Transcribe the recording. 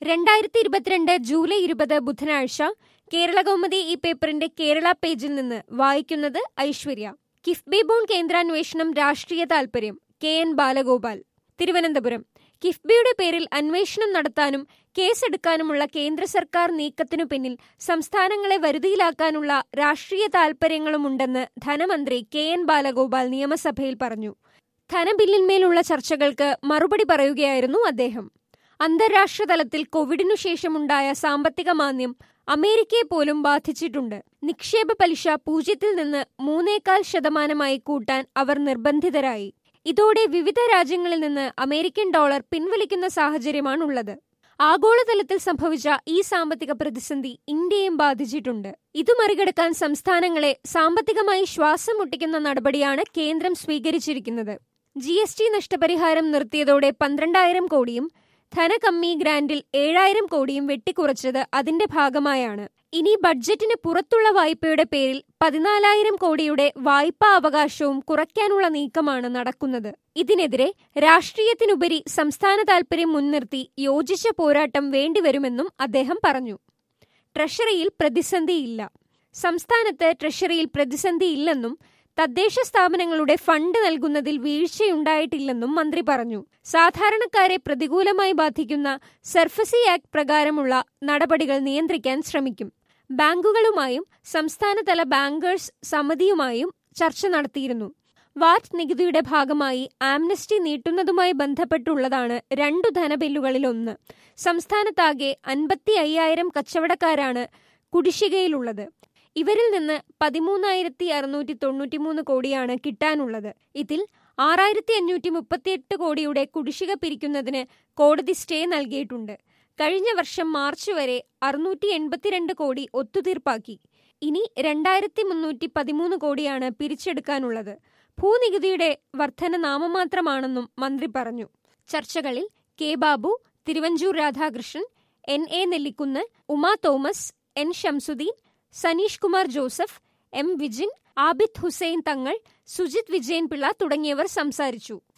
രണ്ടായിരത്തി ഇരുപത്തിരണ്ട് ജൂലൈ ഇരുപത് ബുധനാഴ്ച കേരള കൗമുദി ഈ പേപ്പറിന്റെ കേരള പേജിൽ നിന്ന് വായിക്കുന്നത് ഐശ്വര്യ കിഫ്ബി ബോൺ കേന്ദ്രാന്വേഷണം രാഷ്ട്രീയ താൽപര്യം കെ എൻ ബാലഗോപാൽ തിരുവനന്തപുരം കിഫ്ബിയുടെ പേരിൽ അന്വേഷണം നടത്താനും കേസെടുക്കാനുമുള്ള കേന്ദ്ര സർക്കാർ നീക്കത്തിനു പിന്നിൽ സംസ്ഥാനങ്ങളെ വരുതിയിലാക്കാനുള്ള രാഷ്ട്രീയ താൽപര്യങ്ങളുമുണ്ടെന്ന് ധനമന്ത്രി കെ എൻ ബാലഗോപാൽ നിയമസഭയിൽ പറഞ്ഞു ധനബില്ലിന്മേലുള്ള ചർച്ചകൾക്ക് മറുപടി പറയുകയായിരുന്നു അദ്ദേഹം അന്താരാഷ്ട്ര തലത്തിൽ കോവിഡിനു ശേഷമുണ്ടായ സാമ്പത്തിക മാന്ദ്യം അമേരിക്കയെ പോലും ബാധിച്ചിട്ടുണ്ട് നിക്ഷേപ പലിശ പൂജ്യത്തിൽ നിന്ന് മൂന്നേകാൽ ശതമാനമായി കൂട്ടാൻ അവർ നിർബന്ധിതരായി ഇതോടെ വിവിധ രാജ്യങ്ങളിൽ നിന്ന് അമേരിക്കൻ ഡോളർ പിൻവലിക്കുന്ന സാഹചര്യമാണുള്ളത് ആഗോളതലത്തിൽ സംഭവിച്ച ഈ സാമ്പത്തിക പ്രതിസന്ധി ഇന്ത്യയും ബാധിച്ചിട്ടുണ്ട് ഇത് മറികടക്കാൻ സംസ്ഥാനങ്ങളെ സാമ്പത്തികമായി ശ്വാസം മുട്ടിക്കുന്ന നടപടിയാണ് കേന്ദ്രം സ്വീകരിച്ചിരിക്കുന്നത് ജി എസ് ടി നഷ്ടപരിഹാരം നിർത്തിയതോടെ പന്ത്രണ്ടായിരം കോടിയും ധനകമ്മി ഗ്രാന്റിൽ ഏഴായിരം കോടിയും വെട്ടിക്കുറച്ചത് അതിന്റെ ഭാഗമായാണ് ഇനി ബഡ്ജറ്റിന് പുറത്തുള്ള വായ്പയുടെ പേരിൽ പതിനാലായിരം കോടിയുടെ വായ്പാ അവകാശവും കുറയ്ക്കാനുള്ള നീക്കമാണ് നടക്കുന്നത് ഇതിനെതിരെ രാഷ്ട്രീയത്തിനുപരി സംസ്ഥാന താൽപര്യം മുൻനിർത്തി യോജിച്ച പോരാട്ടം വേണ്ടിവരുമെന്നും അദ്ദേഹം പറഞ്ഞു ട്രഷറിയിൽ പ്രതിസന്ധിയില്ല സംസ്ഥാനത്ത് ട്രഷറിയിൽ പ്രതിസന്ധിയില്ലെന്നും തദ്ദേശ സ്ഥാപനങ്ങളുടെ ഫണ്ട് നൽകുന്നതിൽ വീഴ്ചയുണ്ടായിട്ടില്ലെന്നും മന്ത്രി പറഞ്ഞു സാധാരണക്കാരെ പ്രതികൂലമായി ബാധിക്കുന്ന സർഫസി ആക്ട് പ്രകാരമുള്ള നടപടികൾ നിയന്ത്രിക്കാൻ ശ്രമിക്കും ബാങ്കുകളുമായും സംസ്ഥാനതല ബാങ്കേഴ്സ് സമിതിയുമായും ചർച്ച നടത്തിയിരുന്നു വാറ്റ് നികുതിയുടെ ഭാഗമായി ആംനസ്റ്റി നീട്ടുന്നതുമായി ബന്ധപ്പെട്ടുള്ളതാണ് രണ്ടു ധനബില്ലുകളിലൊന്ന് സംസ്ഥാനത്താകെ അൻപത്തി അയ്യായിരം കച്ചവടക്കാരാണ് കുടിശ്ശികയിലുള്ളത് ഇവരിൽ നിന്ന് പതിമൂന്നായിരത്തി അറുന്നൂറ്റി തൊണ്ണൂറ്റിമൂന്ന് കോടിയാണ് കിട്ടാനുള്ളത് ഇതിൽ ആറായിരത്തി അഞ്ഞൂറ്റി മുപ്പത്തിയെട്ട് കോടിയുടെ കുടിശ്ശിക പിരിക്കുന്നതിന് കോടതി സ്റ്റേ നൽകിയിട്ടുണ്ട് കഴിഞ്ഞ വർഷം മാർച്ച് വരെ അറുന്നൂറ്റി എൺപത്തിരണ്ട് കോടി ഒത്തുതീർപ്പാക്കി ഇനി രണ്ടായിരത്തി മുന്നൂറ്റി പതിമൂന്ന് കോടിയാണ് പിരിച്ചെടുക്കാനുള്ളത് ഭൂനികുതിയുടെ വർധന നാമമാത്രമാണെന്നും മന്ത്രി പറഞ്ഞു ചർച്ചകളിൽ K Babu Thiruvanchoor Radhakrishnan N A Nellikkunnu Uma Thomas N Shamsuddin Saneesh Kumar Joseph M Vijin Abid Hussain Thangal Sujith Vijayan Pillai തുടങ്ങിയവർ സംസാരിച്ചു